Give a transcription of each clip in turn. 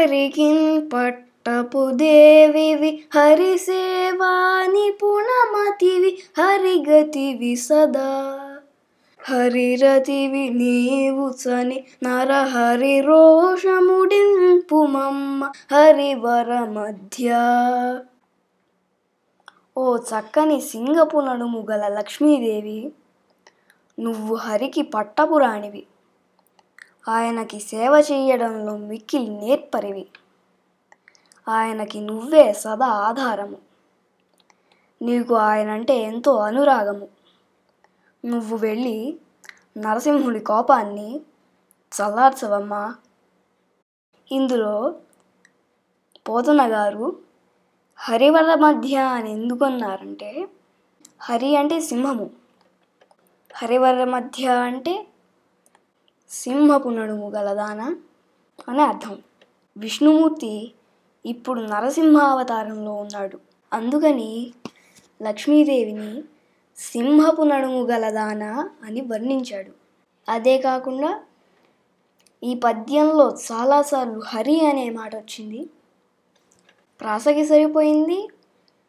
హరికిన్ పట్టపు దేవివి హరిసేవా నిపుణమతివి హరిగతివి సదా హరిరతివి నీవు చని నరహరి రోషముడింపు మమ్మ హరివర మధ్య ఓ చక్కని సింగపు నడుము గల లక్ష్మీదేవి నువ్వు హరికి పట్టపురాణివి ఆయనకి సేవ చేయడంలో మిక్కిలి నేర్పరివి ఆయనకి నువ్వే సదా ఆధారము నీకు ఆయనంటే ఎంతో అనురాగము నువ్వు వెళ్ళి నరసింహుడి కోపాన్ని చల్లార్చవమ్మా ఇందులో పోతన గారు హరివర మధ్య అని ఎందుకన్నారంటే హరి అంటే సింహము హరివర మధ్య అంటే సింహపు నడుము గలదాన అని అర్థం విష్ణుమూర్తి ఇప్పుడు నరసింహావతారంలో ఉన్నాడు అందుకని లక్ష్మీదేవిని సింహపు నడుము గలదాన అని వర్ణించాడు అదే కాకుండా ఈ పద్యంలో చాలాసార్లు హరి అనే మాట వచ్చింది ప్రాసకి సరిపోయింది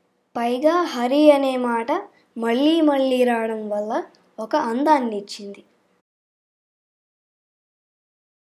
పైగా హరి అనే మాట మళ్ళీ మళ్ళీ రావడం వల్ల ఒక అందాన్ని ఇచ్చింది